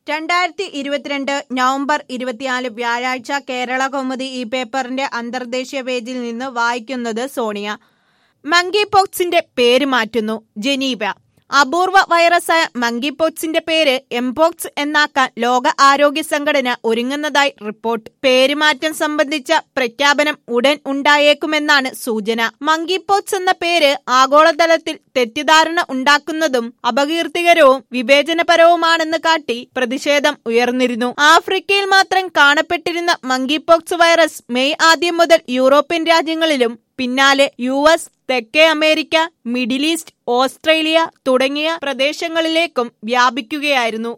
രണ്ടായിരത്തി ഇരുപത്തിരണ്ട് നവംബർ ഇരുപത്തിനാല് വ്യാഴാഴ്ച കേരള കൗമുദി ഈ പേപ്പറിന്റെ അന്തർദേശീയ പേജിൽ നിന്ന് വായിക്കുന്നത് സോണിയ മങ്കി പോക്സിന്റെ പേര് മാറ്റുന്നു ജനീവ അപൂർവ വൈറസായ മങ്കി പോക്സിന്റെ പേര് എംപോക്സ് എന്നാക്കാൻ ലോക ആരോഗ്യ സംഘടന ഒരുങ്ങുന്നതായി റിപ്പോർട്ട് പേരുമാറ്റം സംബന്ധിച്ച പ്രഖ്യാപനം ഉടൻ ഉണ്ടായേക്കുമെന്നാണ് സൂചന മങ്കി പോക്സ് എന്ന പേര് ആഗോളതലത്തിൽ തെറ്റിദ്ധാരണ ഉണ്ടാക്കുന്നതും അപകീർത്തികരവും വിവേചനപരവുമാണെന്ന് കാട്ടി പ്രതിഷേധം ഉയർന്നിരുന്നു ആഫ്രിക്കയിൽ മാത്രം കാണപ്പെട്ടിരുന്ന മങ്കി പോക്സ് വൈറസ് മെയ് ആദ്യം മുതൽ യൂറോപ്യൻ രാജ്യങ്ങളിലും പിന്നാലെ യു എസ് തെക്കേ അമേരിക്ക മിഡിൽ ഈസ്റ്റ് ഓസ്ട്രേലിയ തുടങ്ങിയ പ്രദേശങ്ങളിലേക്കും വ്യാപിക്കുകയായിരുന്നു